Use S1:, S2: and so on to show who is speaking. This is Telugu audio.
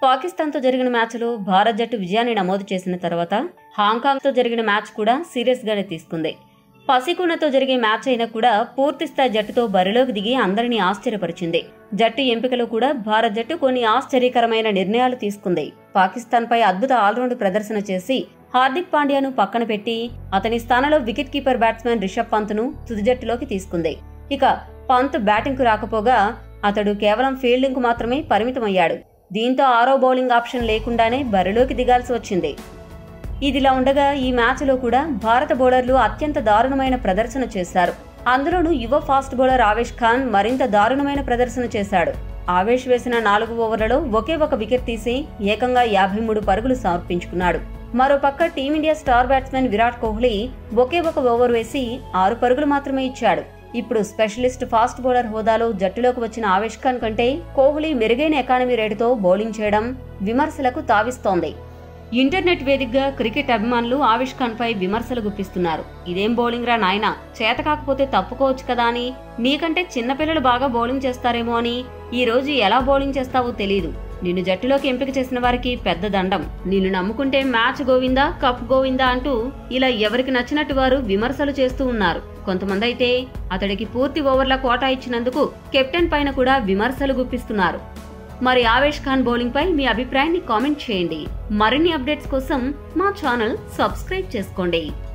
S1: పాకిస్తాన్తో జరిగిన మ్యాచ్లో భారత్ జట్టు విజయాన్ని నమోదు చేసిన తర్వాత హాంకాంగ్తో జరిగిన మ్యాచ్ కూడా సీరియస్గానే తీసుకుంది పసికూనతో జరిగే మ్యాచ్ అయినా కూడా పూర్తిస్థాయి జట్టుతో బరిలోకి దిగి అందరినీ ఆశ్చర్యపరిచింది జట్టు ఎంపికలో కూడా భారత్ జట్టు కొన్ని ఆశ్చర్యకరమైన నిర్ణయాలు తీసుకుంది పాకిస్తాన్పై అద్భుత ఆల్రౌండ్ ప్రదర్శన చేసి హార్దిక్ పాండ్యాను పక్కన పెట్టి అతని స్థానంలో వికెట్ కీపర్ బ్యాట్స్మెన్ రిషబ్ పంత్ను తుది జట్టులోకి తీసుకుంది ఇక పంత్ బ్యాటింగ్కు రాకపోగా అతడు కేవలం ఫీల్డింగ్కు మాత్రమే పరిమితమయ్యాడు దీంతో ఆరో బౌలింగ్ ఆప్షన్ లేకుండానే బరిలోకి దిగాల్సి వచ్చింది ఇదిలా ఉండగా ఈ మ్యాచ్లో కూడా భారత బౌలర్లు అత్యంత దారుణమైన ప్రదర్శన చేశారు అందులోనూ యువ ఫాస్ట్ బౌలర్ ఆవేష్ ఖాన్ మరింత దారుణమైన ప్రదర్శన చేశాడు ఆవేష్ వేసిన నాలుగు ఓవర్లలో ఒకే ఒక వికెట్ తీసి ఏకంగా యాభై మూడు పరుగులు సమర్పించుకున్నాడు మరోపక్క team India star batsman Virat Kohli ఒకే ఒక ఓవర్ వేసి ఆరు పరుగులు మాత్రమే ఇచ్చాడు ఇప్పుడు స్పెషలిస్ట్ ఫాస్ట్ బౌలర్ హోదాలో జట్టులోకి వచ్చిన ఆవేష్ ఖాన్ కంటే కోహ్లీ మెరుగైన ఎకానమీ రేటుతో బౌలింగ్ చేయడం విమర్శలకు తావిస్తోంది ఇంటర్నెట్ వేదికగా క్రికెట్ అభిమానులు ఆవిష్ ఖాన్ పై విమర్శలు గుప్పిస్తున్నారు ఇదేం బౌలింగ్ రా నాయనా చేత కాకపోతే తప్పుకోవచ్చు కదా అని నీకంటే చిన్నపిల్లలు బాగా బౌలింగ్ చేస్తారేమో అని ఈ రోజు ఎలా బౌలింగ్ చేస్తావో తెలియదు నిన్ను జట్టులోకి ఎంపిక చేసిన వారికి పెద్ద దండం నిన్ను నమ్ముకుంటే మ్యాచ్ గోవిందా కప్ గోవిందా అంటూ ఇలా ఎవరికి నచ్చినట్టు వారు విమర్శలు చేస్తూ ఉన్నారు కొంతమంది అయితే అతడికి పూర్తి ఓవర్ల కోటా ఇచ్చినందుకు కెప్టెన్ పైన కూడా విమర్శలు గుప్పిస్తున్నారు మరి ఆవేష్ ఖాన్ బౌలింగ్ పై మీ అభిప్రాయాన్ని కామెంట్ చేయండి మరిన్ని అప్డేట్స్ కోసం మా ఛానల్ సబ్స్క్రైబ్ చేసుకోండి